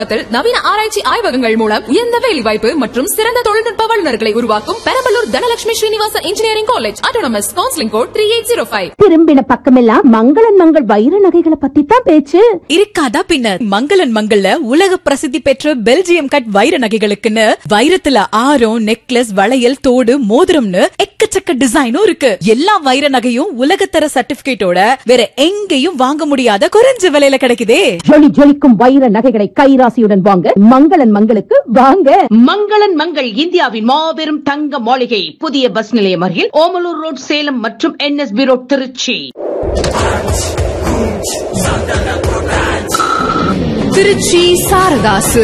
நவீன ஆராய்ச்சி ஆய்வகங்கள் மூலம் உயர்ந்த வேலைவாய்ப்பு மற்றும் சிறந்த தொழில்நுட்ப வல்லுநர்களை உருவாக்கும் Perambalur Dhanalakshmi Srinivasa engineering college autonomous counselling code three eight zero five திரும்பின பக்கமெல்லாம் மங்களன் மங்கள் வைர நகைகளை பத்தி தான் பேச்சு இருக்காதா பின்ன மங்களன் மங்கள்ல உலக பிரசித்தி பெற்ற பெல்ஜியம் கட் வைர நகைகளுக்குன்னு வைரத்துல ஆரம் நெக்லஸ் வளையல் தோடு மோதிரம்னு எக்கச்சக்க டிசைனும் இருக்கு எல்லா வைர நகையும் உலகத்தர சர்டிபிகேட்டோட வேற எங்கேயும் வாங்க முடியாத குறைஞ்ச விலையில கிடைக்குதே ஜொலி ஜொலிக்கும் வைர நகைகளை கைராசியுடன் வாங்க மங்களன் மங்களுக்கு வாங்க மங்களன் மங்கள் இந்தியாவின் மாபெரும் தங்க மாளிகை புதிய பஸ் நிலையம் அருகில் ஓமலூர் ரோட் சேலம் மற்றும் என்எஸ்பி ரோட் திருச்சி திருச்சி சாரதாசு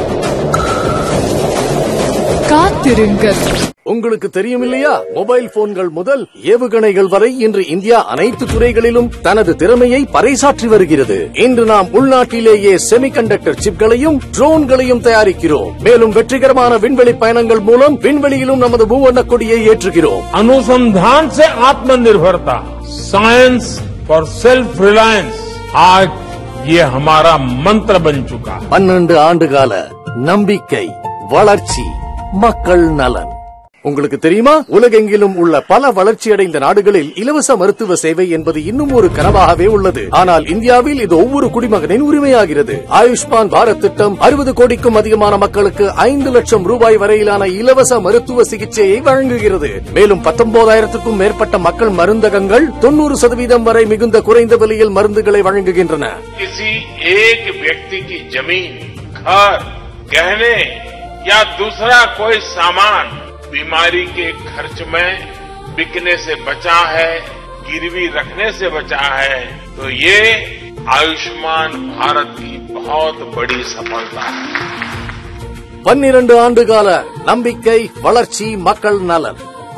காத்திருங்கள் உங்களுக்கு தெரியும் இல்லையா மொபைல் போன்கள் முதல் ஏவுகணைகள் வரை இன்று இந்தியா அனைத்து துறைகளிலும் தனது திறமையை பறைசாற்றி வருகிறது இன்று நாம் உள்நாட்டிலேயே செமிகண்டக்டர் சிப்களையும் ட்ரோன்களையும் தயாரிக்கிறோம் மேலும் வெற்றிகரமான விண்வெளி பயணங்கள் மூலம் விண்வெளியிலும் நமது மூவண்ண கொடியை ஏற்றுகிறோம் अनुसंधान से आत्मनिर्भरता साइंस फॉर सेल्फ रिलायंस आज ये हमारा मंत्र बन चुका है பன்னெண்டு ஆண்டுகால நம்பிக்கை வளர்ச்சி மக்கள் நலன் உங்களுக்கு தெரியுமா உலகெங்கிலும் உள்ள பல வளர்ச்சியடைந்த நாடுகளில் இலவச மருத்துவ சேவை என்பது இன்னும் ஒரு கனவாகவே உள்ளது ஆனால் இந்தியாவில் இது ஒவ்வொரு குடிமகனின் உரிமையாகிறது ஆயுஷ்மான் பாரத் திட்டம் அறுபது கோடிக்கும் அதிகமான மக்களுக்கு ஐந்து லட்சம் ரூபாய் வரையிலான இலவச மருத்துவ சிகிச்சையை வழங்குகிறது மேலும் பத்தொன்பதாயிரத்துக்கும் மேற்பட்ட மக்கள் மருந்தகங்கள் தொண்ணூறு சதவீதம் வரை மிகுந்த குறைந்த விலையில் மருந்துகளை வழங்குகின்றன किसी एक व्यक्ति की जमीन घर गहने या दूसरा कोई सामान बीमारी के खर्च में बिकने से बचा है गिरवी रखने से बचा है तो ये आयुष्मान भारत की बहुत बड़ी सफलता है பன்னிரண்டு ஆண்டுகால நம்பிக்கை வளர்ச்சி மக்கள் நலன்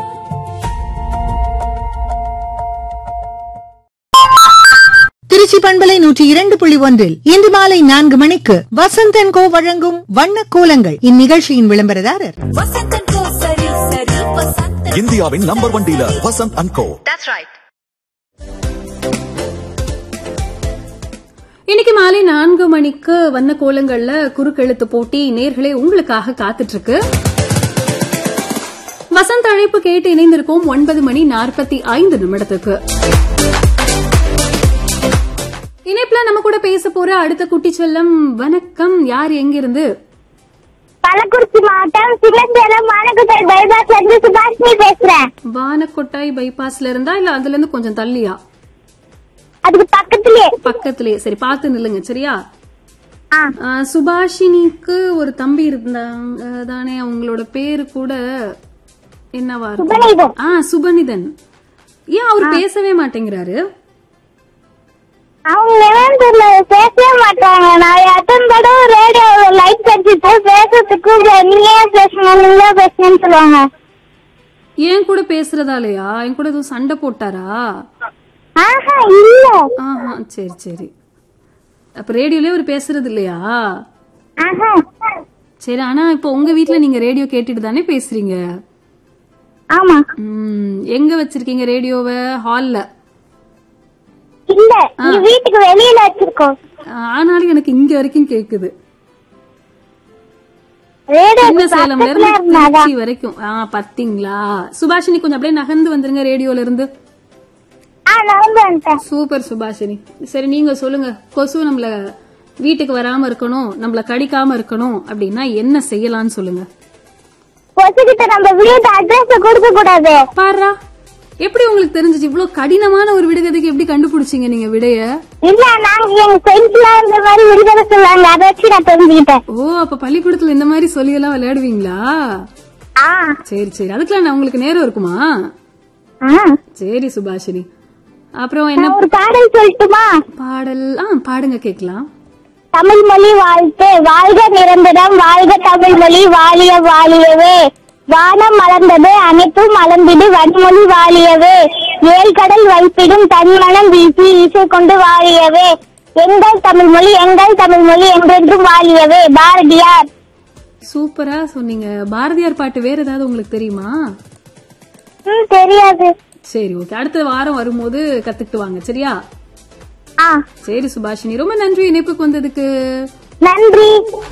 திருச்சி பண்பலை நூற்றி இரண்டு புள்ளி ஒன்றில் இன்று மாலை நான்கு மணிக்கு வசந்தன் கோ வழங்கும் வண்ண கோலங்கள் இந்நிகழ்ச்சியின் விளம்பரதாரர் இந்தியாவின் number one dealer Vasanth and co இன்னைக்கு மாலை நான்கு மணிக்கு வண்ண கோலங்கள்ல குறுக்கெழுத்து போட்டி நேர்களே உங்களுக்காக காத்துட்டு இருக்கு வசந்த அழைப்பு கேட்டு இணைந்திருக்கோம் ஒன்பது மணி நாற்பத்தி ஐந்து நிமிடத்துக்கு இணைப்புல நம்ம கூட பேச போற அடுத்த குட்டி செல்லம் வணக்கம் யார் எங்கிருந்து கள்ளக்குறிச்சி மாவட்டம் சின்னசேலம் மானக்குட்டை பைபாஸ்ல இருந்து சுபாஷினி பேசுறேன் வானக்கொட்டாய் பைபாஸ்ல இருந்தா இல்ல அதுல இருந்து கொஞ்சம் தள்ளியா அதுக்கு பக்கத்துலயே பக்கத்திலேயே சரி பார்த்து நில்லுங்க சரியா ஆ. ஆ, சுபாஷினிக்கு ஒரு தம்பி இருந்தாங்க தானே அவங்களோட பேரு கூட என்னவா இருக்கும் சுபநிதன். ஆ சுபனிதன் ஏன் அவர் பேசவே மாட்டேங்கிறாரு அவங்க நினைவுல பேசவே மாட்டாங்க நான் எத்தனை தடவை ரேடியோ லைட் கட்டிட்டு பேசுறதுக்கு நீங்க ஏன் பேசணும் நீங்க பேசணும்னு சொல்லுவாங்க ஏன் கூட பேசுறதாலயா என் கூட எதுவும் சண்டை போட்டாரா ஆஹா இல்ல ஆஹா சரி சரி அப்ப ரேடியோலயே அவர் பேசுறது இல்லையா ஆஹா சரி ஆனா இப்போ உங்க வீட்ல நீங்க ரேடியோ கேட்டுட்டு தானே பேசுறீங்க ஆமா ம், எங்க வச்சிருக்கீங்க ரேடியோவை ஹால்ல இல்ல நீ வீட்டுக்கு வெளியில வச்சிருக்கோம் ஆனாலும் எனக்கு இங்க வரைக்கும் கேக்குது ரேடியோ சின்ன சேலம்ல இருந்து இருந்தாதான் திருச்சி வரைக்கும் ஆ பாத்தீங்களா சுபாஷினி கொஞ்சம் அப்படியே நகர்ந்து வந்துருங்க ரேடியோல இருந்து ஆ நடந்து வந்துட்டேன் சூப்பர் சுபாஷினி சரி நீங்க சொல்லுங்க கொசு நம்மள வீட்டுக்கு வராம இருக்கணும் நம்மள கடிக்காம இருக்கணும் அப்படின்னா என்ன செய்யலாம்னு சொல்லுங்க கொசுகிட்ட நம்ம வீட்டு அட்ரஸ் கொடுக்க கூடாது பாருடா எப்படி உங்களுக்கு தெரிஞ்சுச்சு இவ்வளவு கடினமான ஒரு விடுகதைக்கு எப்படி கண்டுபிடிச்சீங்க நீங்க விடைய இல்ல நாங்க எங்க ஃப்ரெண்ட்ஸ்ல இந்த மாதிரி விடுதலை சொல்லுவாங்க அதை வச்சு நான் தெரிஞ்சுக்கிட்டேன் ஓ அப்ப பள்ளிக்கூடத்துல இந்த மாதிரி சொல்லி எல்லாம் விளையாடுவீங்களா ஆ சரி சரி அதுக்கெல்லாம் நான் உங்களுக்கு நேரம் இருக்குமா ஆ சரி சுபாஷினி அப்புறம் என்ன நான் ஒரு பாடல் சொல்லட்டுமா பாடல் ஆ பாடுங்க கேக்கலாம் தமிழ் மொழி வாழ்த்து வாழ்க நிரந்தரம் வாழ்க தமிழ் மொழி வாழிய வாழியவே வானம் மலர்ந்தது அனைத்தும் மலர்ந்திடு வன்மொழி வாழியவே ஏழ்கடல் வைப்பிடும் தன்மனம் வீசி இசை கொண்டு வாழியவே எங்கள் தமிழ் மொழி எங்கள் தமிழ் மொழி என்றென்றும் வாழியவே பாரதியார் சூப்பரா சொன்னீங்க பாரதியார் பாட்டு வேற ஏதாவது உங்களுக்கு தெரியுமா ம் தெரியாது சரி ஓகே அடுத்த வாரம் வரும்போது கத்துக்கிட்டு வாங்க சரியா ஆ சரி சுபாஷினி ரொம்ப நன்றி இணைப்புக்கு வந்ததுக்கு நன்றி